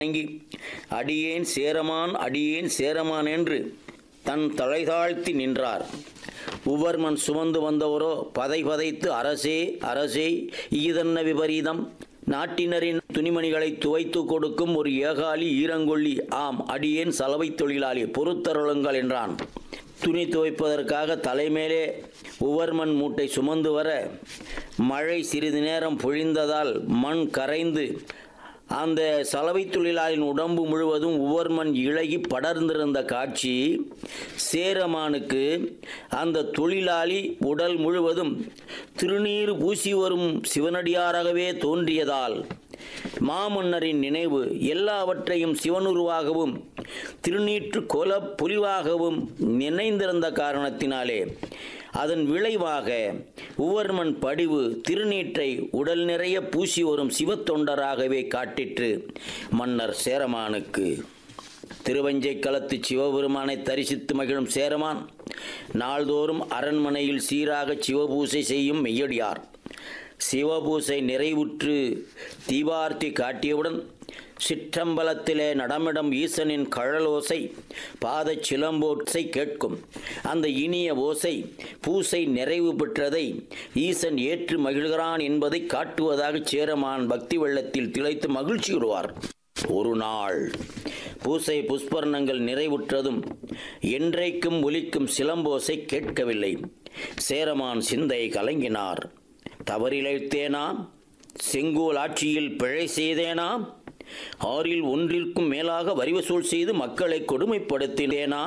வணங்கி அடியேன் சேரமான் அடியேன் சேரமான் என்று தன் தலைதாழ்த்தி நின்றார் உவர்மன் சுமந்து வந்தவரோ பதை பதைத்து அரசே அரசே ஈதன்ன விபரீதம் நாட்டினரின் துணிமணிகளை துவைத்து கொடுக்கும் ஒரு ஏகாலி ஈரங்கொள்ளி ஆம் அடியேன் சலவை தொழிலாளி பொறுத்தருளுங்கள் என்றான் துணி துவைப்பதற்காக தலைமேலே உவர்மன் மூட்டை சுமந்து வர மழை சிறிது நேரம் பொழிந்ததால் மண் கரைந்து அந்த சலவை தொழிலாளின் உடம்பு முழுவதும் உவர்மண் இழகி படர்ந்திருந்த காட்சி சேரமானுக்கு அந்த தொழிலாளி உடல் முழுவதும் திருநீர் பூசி வரும் சிவனடியாராகவே தோன்றியதால் மாமன்னரின் நினைவு எல்லாவற்றையும் சிவனுருவாகவும் திருநீற்று கோல பொலிவாகவும் நினைந்திருந்த காரணத்தினாலே அதன் விளைவாக உவர்மன் படிவு திருநீற்றை உடல் நிறைய பூசி வரும் சிவத்தொண்டராகவே காட்டிற்று மன்னர் சேரமானுக்கு திருவஞ்சை களத்து சிவபெருமானை தரிசித்து மகிழும் சேரமான் நாள்தோறும் அரண்மனையில் சீராக சிவபூசை செய்யும் மெய்யடியார் சிவபூசை நிறைவுற்று தீபார்த்தி காட்டியவுடன் சிற்றம்பலத்திலே நடமிடம் ஈசனின் கழலோசை பாதச் சிலம்போசை கேட்கும் அந்த இனிய ஓசை பூசை நிறைவு பெற்றதை ஈசன் ஏற்று மகிழ்கிறான் என்பதை காட்டுவதாக சேரமான் பக்தி வெள்ளத்தில் திளைத்து மகிழ்ச்சியுறுவார் ஒரு நாள் பூசை புஷ்பர்ணங்கள் நிறைவுற்றதும் என்றைக்கும் ஒலிக்கும் சிலம்போசை கேட்கவில்லை சேரமான் சிந்தை கலங்கினார் தவறிழைத்தேனா செங்கோல் ஆட்சியில் பிழை செய்தேனா ஆறில் ஒன்றிற்கும் மேலாக வரி வசூல் செய்து மக்களை கொடுமைப்படுத்தினேனா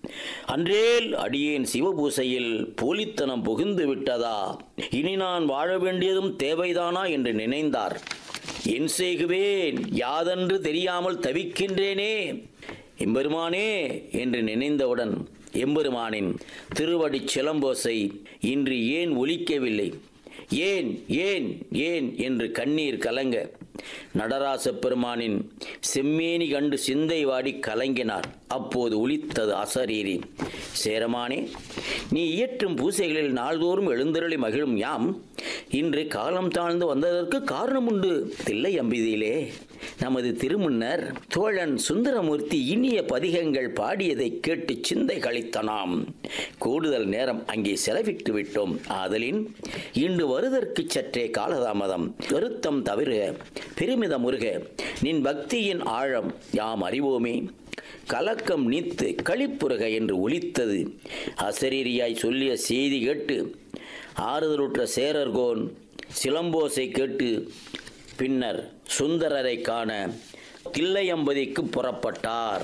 அன்றேல் அடியேன் சிவபூசையில் போலித்தனம் புகுந்து விட்டதா இனி நான் வாழ வேண்டியதும் தேவைதானா என்று நினைந்தார் என் செய்குவேன் யாதென்று தெரியாமல் தவிக்கின்றேனே எம்பெருமானே என்று நினைந்தவுடன் எம்பெருமானின் திருவடிச் சிலம்போசை இன்று ஏன் ஒலிக்கவில்லை ஏன் ஏன் ஏன் என்று கண்ணீர் கலங்க நடராச பெருமானின் செம்மேனி கண்டு சிந்தை வாடி கலங்கினார் அப்போது ஒலித்தது அசரீரி சேரமானே நீ இயற்றும் பூசைகளில் நாள்தோறும் எழுந்தருளி மகிழும் யாம் இன்று காலம் தாழ்ந்து வந்ததற்கு காரணம் உண்டு தில்லை அம்பிதியிலே நமது திருமுன்னர் தோழன் சுந்தரமூர்த்தி இனிய பதிகங்கள் பாடியதை கேட்டு சிந்தை கழித்தனாம் கூடுதல் நேரம் அங்கே செலவிட்டு விட்டோம் ஆதலின் இன்று வருதற்கு சற்றே காலதாமதம் வருத்தம் தவிர பெருமிதம் முருக நின் பக்தியின் ஆழம் யாம் அறிவோமே கலக்கம் நீத்து களிப்புருக என்று ஒலித்தது அசரீரியாய் சொல்லிய செய்தி கேட்டு ஆறுதலுற்ற சேரர்கோன் சிலம்போசை கேட்டு பின்னர் சுந்தரரை காண தில்லையம்பதிக்கு புறப்பட்டார்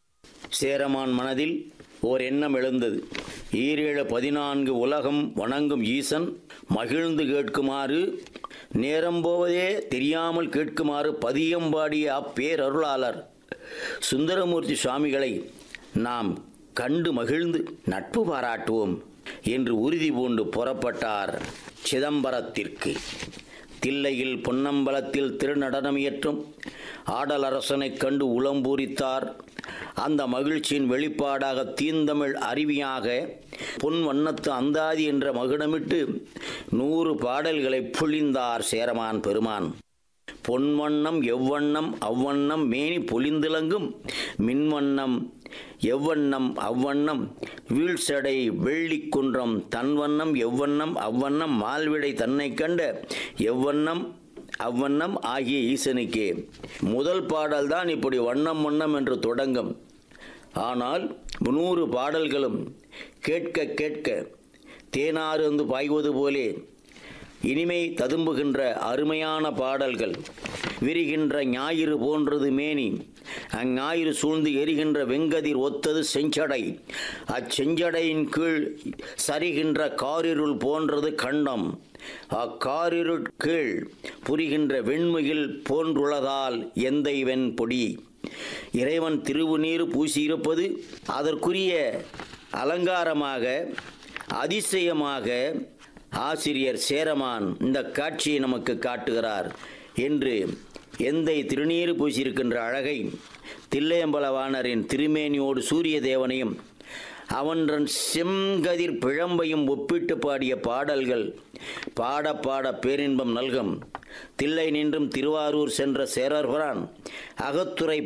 சேரமான் மனதில் ஓர் எண்ணம் எழுந்தது ஈரேழு பதினான்கு உலகம் வணங்கும் ஈசன் மகிழ்ந்து கேட்குமாறு நேரம் போவதே தெரியாமல் கேட்குமாறு பதியம்பாடிய அப்பேரருளாளர் சுந்தரமூர்த்தி சுவாமிகளை நாம் கண்டு மகிழ்ந்து நட்பு பாராட்டுவோம் என்று உறுதி பூண்டு புறப்பட்டார் சிதம்பரத்திற்கு தில்லையில் பொன்னம்பலத்தில் திருநடனம் இயற்றும் ஆடலரசனைக் கண்டு உளம்பூரித்தார் அந்த மகிழ்ச்சியின் வெளிப்பாடாக தீந்தமிழ் அருவியாக பொன் வண்ணத்து அந்தாதி என்ற மகுடமிட்டு நூறு பாடல்களை பொழிந்தார் சேரமான் பெருமான் பொன்வண்ணம் எவ்வண்ணம் அவ்வண்ணம் மேனி பொலிந்திலங்கும் மின்வண்ணம் எவ்வண்ணம் அவ்வண்ணம் வீழ்சடை வெள்ளிக்குன்றம் தன்வண்ணம் எவ்வண்ணம் அவ்வண்ணம் மால்விடை தன்னை கண்ட எவ்வண்ணம் அவ்வண்ணம் ஆகிய ஈசனுக்கே முதல் பாடல்தான் இப்படி வண்ணம் வண்ணம் என்று தொடங்கும் ஆனால் நூறு பாடல்களும் கேட்க கேட்க தேனாறு வந்து பாய்வது போலே இனிமை ததும்புகின்ற அருமையான பாடல்கள் விரிகின்ற ஞாயிறு போன்றது மேனி அஞ்ஞாயிறு சூழ்ந்து எரிகின்ற வெங்கதிர் ஒத்தது செஞ்சடை அச்செஞ்சடையின் கீழ் சரிகின்ற காரிருள் போன்றது கண்டம் அக்காரிருள் கீழ் புரிகின்ற வெண்முகில் போன்றுள்ளதால் எந்தை வெண் பொடி இறைவன் திருவுநீர் பூசியிருப்பது அதற்குரிய அலங்காரமாக அதிசயமாக ஆசிரியர் சேரமான் இந்த காட்சியை நமக்கு காட்டுகிறார் என்று எந்தை திருநீறு பூசியிருக்கின்ற அழகை தில்லையம்பலவாணரின் திருமேனியோடு சூரிய தேவனையும் அவன்றன் செங்கதிர் பிழம்பையும் ஒப்பிட்டு பாடிய பாடல்கள் பாட பாட பேரின்பம் நல்கும் தில்லை நின்றும் திருவாரூர் சென்ற சேரர்பிரான் அகத்துறை